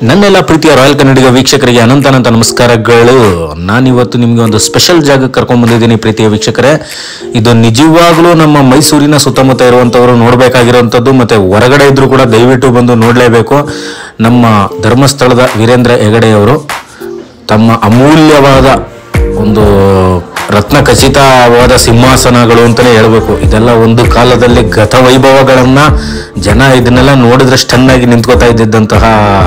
ನನ್ನೆಲ್ಲ ಪ್ರೀತಿಯ ರಾಯಲ್ ಕನ್ನಡಿಗ ವೀಕ್ಷಕರಿಗೆ ಅನಂತ ಅನಂತ ನಮಸ್ಕಾರಗಳು ನಾನಿವತ್ತು ನಿಮಗೆ ಒಂದು ಸ್ಪೆಷಲ್ ಜಾಗಕ್ಕೆ ಕರ್ಕೊಂಡ್ ಬಂದಿದ್ದೀನಿ ಪ್ರೀತಿಯ ವೀಕ್ಷಕರೇ ಇದು ನಿಜವಾಗ್ಲೂ ನಮ್ಮ ಮೈಸೂರಿನ ಸುತ್ತಮುತ್ತ ಇರುವಂತವರು ನೋಡ್ಬೇಕಾಗಿರುವಂತದ್ದು ಮತ್ತೆ ಹೊರಗಡೆ ಇದ್ರು ಕೂಡ ದಯವಿಟ್ಟು ಬಂದು ನೋಡ್ಲೇಬೇಕು ನಮ್ಮ ಧರ್ಮಸ್ಥಳದ ವೀರೇಂದ್ರ ಹೆಗಡೆಯವರು ತಮ್ಮ ಅಮೂಲ್ಯವಾದ ಒಂದು ರತ್ನ ಖಚಿತವಾದ ಸಿಂಹಾಸನಗಳು ಅಂತಲೇ ಹೇಳ್ಬೇಕು ಇದೆಲ್ಲ ಒಂದು ಕಾಲದಲ್ಲಿ ಗತ ವೈಭವಗಳನ್ನ ಜನ ಇದನ್ನೆಲ್ಲ ನೋಡಿದ್ರೆ ಸ್ಟನ್ ಆಗಿ ನಿಂತ್ಕೋತಾ ಇದ್ದಿದ್ದಂತಹ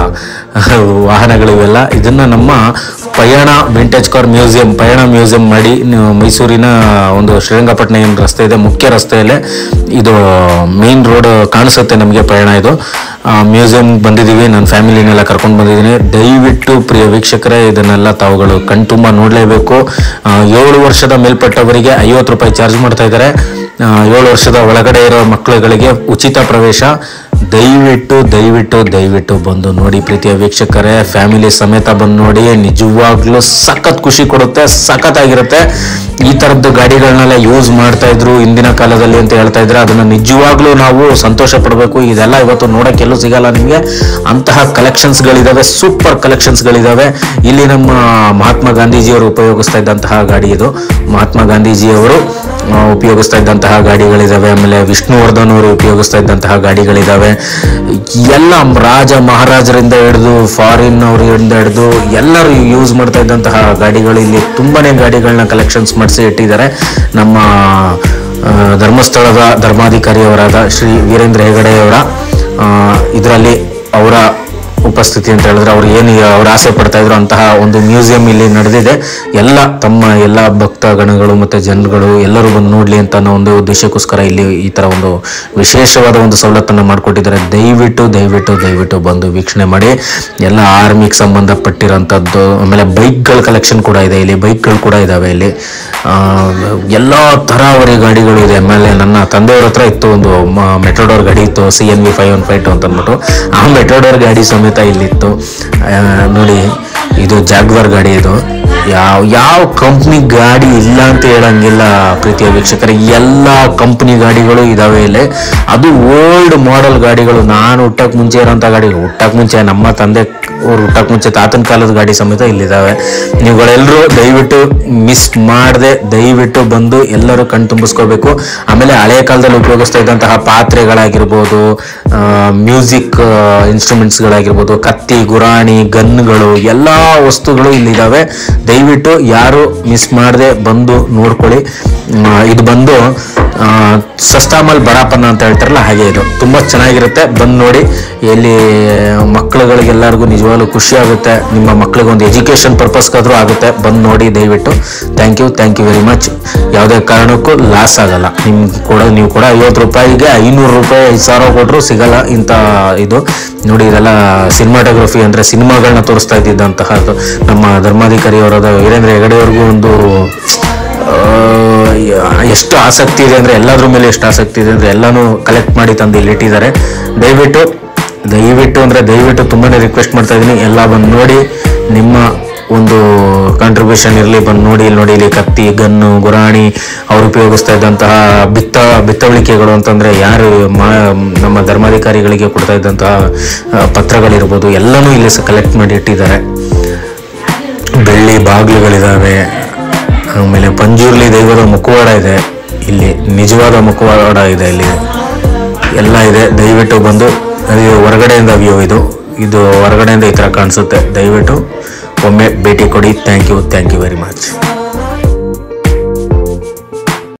ವಾಹನಗಳು ಇವೆಲ್ಲ ಇದನ್ನ ನಮ್ಮ ಪಯಣ ವಿಂಟೇಜ್ ಕಾರ್ ಮ್ಯೂಸಿಯಂ ಪಯಣ ಮ್ಯೂಸಿಯಂ ಮಾಡಿ ನೀವು ಮೈಸೂರಿನ ಒಂದು ಶ್ರೀರಂಗಪಟ್ಟಣ ಏನು ರಸ್ತೆ ಇದೆ ಮುಖ್ಯ ರಸ್ತೆಯಲ್ಲೇ ಇದು ಮೇನ್ ರೋಡ್ ಕಾಣಿಸುತ್ತೆ ನಮಗೆ ಪಯಣ ಇದು ಮ್ಯೂಸಿಯಂ ಬಂದಿದ್ದೀವಿ ನನ್ನ ಫ್ಯಾಮಿಲಿನೆಲ್ಲ ಕರ್ಕೊಂಡು ಬಂದಿದ್ದೀನಿ ದಯವಿಟ್ಟು ಪ್ರಿಯ ವೀಕ್ಷಕರೇ ಇದನ್ನೆಲ್ಲ ತಾವುಗಳು ಕಣ್ತುಂಬ ನೋಡಲೇಬೇಕು ಆ, ಏಳು ವರ್ಷದ ಮೇಲ್ಪಟ್ಟವರಿಗೆ ಐವತ್ತು ರೂಪಾಯಿ ಚಾರ್ಜ್ ಮಾಡ್ತಾ ಇದ್ದಾರೆ ಆ, ಏಳು ವರ್ಷದ ಒಳಗಡೆ ಇರೋ ಮಕ್ಕಳುಗಳಿಗೆ ಉಚಿತ ಪ್ರವೇಶ ದಯವಿಟ್ಟು ದಯವಿಟ್ಟು ದಯವಿಟ್ಟು ಬಂದು ನೋಡಿ ಪ್ರೀತಿಯ ವೀಕ್ಷಕರೇ ಫ್ಯಾಮಿಲಿ ಸಮೇತ ಬಂದು ನೋಡಿ ನಿಜವಾಗ್ಲೂ ಸಖತ್ ಖುಷಿ ಕೊಡುತ್ತೆ ಸಖತ್ತಾಗಿರುತ್ತೆ ಈ ಥರದ್ದು ಗಾಡಿಗಳನ್ನೆಲ್ಲ ಯೂಸ್ ಮಾಡ್ತಾ ಇದ್ರು ಹಿಂದಿನ ಕಾಲದಲ್ಲಿ ಅಂತ ಹೇಳ್ತಾ ಇದ್ರೆ ಅದನ್ನ ನಿಜವಾಗ್ಲೂ ನಾವು ಸಂತೋಷ ಪಡಬೇಕು ಇದೆಲ್ಲ ಇವತ್ತು ನೋಡಕ್ಕೆ ಎಲ್ಲೂ ಸಿಗಲ್ಲ ನಿಮಗೆ ಅಂತಹ ಕಲೆಕ್ಷನ್ಸ್ಗಳಿದಾವೆ ಸೂಪರ್ ಕಲೆಕ್ಷನ್ಸ್ಗಳಿದಾವೆ ಇಲ್ಲಿ ನಮ್ಮ ಮಹಾತ್ಮ ಗಾಂಧೀಜಿಯವರು ಉಪಯೋಗಿಸ್ತಾ ಇದ್ದಂತಹ ಗಾಡಿ ಇದು ಮಹಾತ್ಮ ಗಾಂಧೀಜಿಯವರು ಆ, ಉಪಯೋಗಿಸ್ತಾ ಇದ್ದಂತಹ ಗಾಡಿಗಳಿದಾವೆ ಆಮೇಲೆ ವಿಷ್ಣುವರ್ಧನ್ ಅವರು ಉಪಯೋಗಿಸ್ತಾ ಇದ್ದಂತಹ ಗಾಡಿಗಳಿದಾವೆ ಎಲ್ಲ ರಾಜ ಮಹಾರಾಜರಿಂದ ಹಿಡಿದು ಫಾರಿನ್ ಅವರಿಂದ ಹಿಡಿದು ಎಲ್ಲರೂ ಯೂಸ್ ಮಾಡ್ತಾ ಇದ್ದಂತಹ ಗಾಡಿಗಳು ಇಲ್ಲಿ ತುಂಬಾನೇ ಗಾಡಿಗಳನ್ನ ಕಲೆಕ್ಷನ್ಸ್ ಮಾಡಿಸಿ ಇಟ್ಟಿದ್ದಾರೆ ನಮ್ಮ ಆ, ಧರ್ಮಸ್ಥಳದ ಧರ್ಮಾಧಿಕಾರಿಯವರಾದ ಶ್ರೀ ವೀರೇಂದ್ರ ಹೆಗಡೆಯವರ ಇದರಲ್ಲಿ ಅವರ ಉಪಸ್ಥಿತಿ ಅಂತ ಹೇಳಿದ್ರೆ ಅವ್ರು ಏನು ಅವ್ರು ಆಸೆ ಪಡ್ತಾ ಇದ್ರು ಅಂತಹ ಒಂದು ಮ್ಯೂಸಿಯಂ ಇಲ್ಲಿ ನಡೆದಿದೆ ಎಲ್ಲ ತಮ್ಮ ಎಲ್ಲ ಭಕ್ತ ಗಣಗಳು ಮತ್ತೆ ಜನಗಳು ಎಲ್ಲರೂ ಬಂದು ನೋಡ್ಲಿ ಅಂತ ಅನ್ನೋ ಒಂದು ಉದ್ದೇಶಕ್ಕೋಸ್ಕರ ಇಲ್ಲಿ ಈ ತರ ಒಂದು ವಿಶೇಷವಾದ ಒಂದು ಸವಲತ್ತನ್ನು ಮಾಡಿಕೊಟ್ಟಿದ್ದಾರೆ ದಯವಿಟ್ಟು ದಯವಿಟ್ಟು ದಯವಿಟ್ಟು ಬಂದು ವೀಕ್ಷಣೆ ಮಾಡಿ ಎಲ್ಲ ಆರ್ಮಿಗೆ ಸಂಬಂಧಪಟ್ಟಿರೋಂಥದ್ದು ಆಮೇಲೆ ಬೈಕ್ಗಳ ಕಲೆಕ್ಷನ್ ಕೂಡ ಇದೆ ಇಲ್ಲಿ ಬೈಕ್ಗಳು ಕೂಡ ಇದಾವೆ ಇಲ್ಲಿ ಆ, ಎಲ್ಲ ತರಾವರಿ ಗಾಡಿಗಳು ಇದೆ ಆಮೇಲೆ ನನ್ನ ತಂದೆಯವ್ರ ಹತ್ರ ಇತ್ತು ಒಂದು ಮೆಟ್ರೋಡೋರ್ ಗಾಡಿ ಇತ್ತು C N V five one five two ಅಂತ ಅಂದ್ಬಿಟ್ಟು ಆ ಮೆಟ್ರೋಡೋರ್ ಗಾಡಿ ಸಮೇತ ಇಲ್ಲಿತ್ತು ಆ, ನೋಡಿ ಇದು ಜಾಗ್ವಾರ್ ಗಾಡಿ ಇದು ಯಾವ ಯಾವ ಕಂಪ್ನಿ ಗಾಡಿ ಇಲ್ಲ ಅಂತ ಹೇಳಂಗಿಲ್ಲ ಪ್ರೀತಿಯ ವೀಕ್ಷಕರೇ ಎಲ್ಲ ಕಂಪ್ನಿ ಗಾಡಿಗಳು ಇದಾವೆ ಇಲ್ಲಿ ಅದು ಓಲ್ಡ್ ಮಾಡೆಲ್ ಗಾಡಿಗಳು ನಾನು ಹುಟ್ಟಕ್ ಮುಂಚೆ ಇರೋಂಥ ಗಾಡಿ ಹುಟ್ಟಕ್ ಮುಂಚೆ ನಮ್ಮ ತಂದೆ ಅವ್ರು ಹುಟ್ಟಕ್ ಮುಂಚೆ ತಾತನ ಕಾಲದ ಗಾಡಿ ಸಮೇತ ಇಲ್ಲಿದ್ದಾವೆ ನೀವುಗಳೆಲ್ಲರೂ ದಯವಿಟ್ಟು ಮಿಸ್ ಮಾಡದೆ ದಯವಿಟ್ಟು ಬಂದು ಎಲ್ಲರೂ ಕಣ್ ತುಂಬಿಸ್ಕೋಬೇಕು ಆಮೇಲೆ ಹಳೆಯ ಕಾಲದಲ್ಲಿ ಉಪಯೋಗಿಸ್ತಾ ಇದ್ದಂತಹ ಪಾತ್ರೆಗಳಾಗಿರ್ಬೋದು ಮ್ಯೂಸಿಕ್ ಇನ್ಸ್ಟ್ರೂಮೆಂಟ್ಸ್ಗಳಾಗಿರ್ಬೋದು ಕತ್ತಿ ಗುರಾಣಿ ಗನ್ಗಳು ಎಲ್ಲ ವಸ್ತುಗಳು ಇಲ್ಲಿದ್ದಾವೆ ದಯವಿಟ್ಟು ಯಾರು ಮಿಸ್ ಮಾಡದೆ ಬಂದು ನೋಡ್ಕೊಳ್ಳಿ ಆ, ಇದು ಬಂದು ಆ, ಸಸ್ತಾಮಲ್ ಬಡಾಪನ್ನ ಅಂತ ಹೇಳ್ತಾರಲ್ಲ ಹಾಗೆ ಇದು ತುಂಬ ಚೆನ್ನಾಗಿರುತ್ತೆ ಬಂದು ನೋಡಿ ಎಲ್ಲಿ ಮಕ್ಕಳುಗಳಿಗೆಲ್ಲರಿಗೂ ನಿಜವಾಗ್ಲೂ ಖುಷಿ ಆಗುತ್ತೆ ನಿಮ್ಮ ಮಕ್ಕಳಿಗೆ ಒಂದು ಎಜುಕೇಷನ್ ಪರ್ಪಸ್ಗಾದ್ರೂ ಆಗುತ್ತೆ ಬಂದು ನೋಡಿ ದಯವಿಟ್ಟು thank you thank you very much ಯಾವುದೇ ಕಾರಣಕ್ಕೂ ಲಾಸ್ ಆಗಲ್ಲ ನಿಮ್ ಕೂಡ ನೀವು ಕೂಡ ಐವತ್ತು ರೂಪಾಯಿಗೆ ಐನೂರು ರೂಪಾಯಿ ಐದು ಸಾವಿರ ಕೊಟ್ಟರು ಸಿಗಲ್ಲ ಇಂಥ ಇದು ನೋಡಿ ಇದೆಲ್ಲ ಸಿನಿಮಾಟೋಗ್ರಫಿ ಅಂದರೆ ಸಿನಿಮಾಗಳನ್ನ ತೋರಿಸ್ತಾ ಇದ್ದಿದ್ದಂತಹ ಅದು ನಮ್ಮ ಧರ್ಮಾಧಿಕಾರಿಯವರಾದ ವೀರೇಂದ್ರ ಹೆಗಡೆಯವ್ರಿಗೂ ಒಂದು ಆ, ಎಷ್ಟು ಆಸಕ್ತಿ ಇದೆ ಅಂದರೆ ಎಲ್ಲದ್ರ ಮೇಲೆ ಎಷ್ಟು ಆಸಕ್ತಿ ಇದೆ ಅಂದರೆ ಎಲ್ಲನೂ ಕಲೆಕ್ಟ್ ಮಾಡಿ ತಂದು ಇಲ್ಲಿ ಇಟ್ಟಿದ್ದಾರೆ ದಯವಿಟ್ಟು ದಯವಿಟ್ಟು ಅಂದರೆ ದಯವಿಟ್ಟು ತುಂಬಾನೇ ರಿಕ್ವೆಸ್ಟ್ ಮಾಡ್ತಾ ಇದ್ದೀನಿ ಎಲ್ಲ ಬಂದು ನೋಡಿ ನಿಮ್ಮ ಒಂದು ಕಾಂಟ್ರಿಬ್ಯೂಷನ್ ಇರಲಿ ಬಂದು ನೋಡಿ ಇಲ್ಲಿ ನೋಡಿ ಇಲ್ಲಿ ಕತ್ತಿ ಗನ್ನು ಗುರಾಣಿ ಅವ್ರು ಉಪಯೋಗಿಸ್ತಾ ಇದ್ದಂತಹ ಬಿತ್ತ ಬಿತ್ತವಳಿಕೆಗಳು ಅಂತಂದರೆ ಯಾರು ಮಾ ನಮ್ಮ ಧರ್ಮಾಧಿಕಾರಿಗಳಿಗೆ ಕೊಡ್ತಾ ಇದ್ದಂತಹ ಆ, ಪತ್ರಗಳಿರ್ಬೋದು ಎಲ್ಲನೂ ಇಲ್ಲಿ ಕಲೆಕ್ಟ್ ಮಾಡಿ ಇಟ್ಟಿದ್ದಾರೆ ಬೆಳ್ಳಿ ಬಾಗಿಲುಗಳಿದಾವೆ ಆಮೇಲೆ ಪಂಜುರ್ಲಿ ದೈವದ ಮುಖವಾಡ ಇದೆ ಇಲ್ಲಿ ನಿಜವಾದ ಮುಖವಾಡ ಇದೆ ಇಲ್ಲಿ ಎಲ್ಲ ಇದೆ ದಯವಿಟ್ಟು ಬಂದು ಅದು ಹೊರಗಡೆಯಿಂದ ವ್ಯೂ ಇದು ಇದು ಹೊರಗಡೆಯಿಂದ ಈ ಥರ ಕಾಣಿಸುತ್ತೆ ದಯವಿಟ್ಟು ಒಮ್ಮೆ ಭೇಟಿ ಕೊಡಿ thank you thank you very much